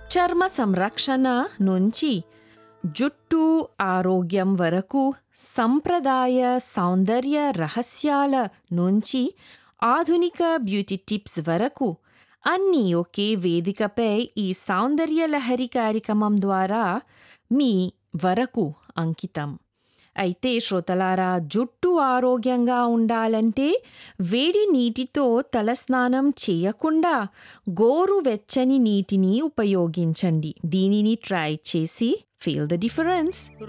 చర్మ సంరక్షణ నుంచి జుట్టు ఆరోగ్యం వరకు సంప్రదాయ సౌందర్య రహస్యాల నుంచి ఆధునిక బ్యూటీ టిప్స్ వరకు అన్నీ ఒకే వేదికపై ఈ సౌందర్య లహరి కార్యక్రమం ద్వారా మీ వరకు అంకితం అయితే శ్రోతలారా జుట్టు ఆరోగ్యంగా ఉండాలంటే వేడి నీటితో తలస్నానం చేయకుండా గోరువెచ్చని నీటిని ఉపయోగించండి దీనిని ట్రై చేసి ఫీల్ ద డిఫరెన్స్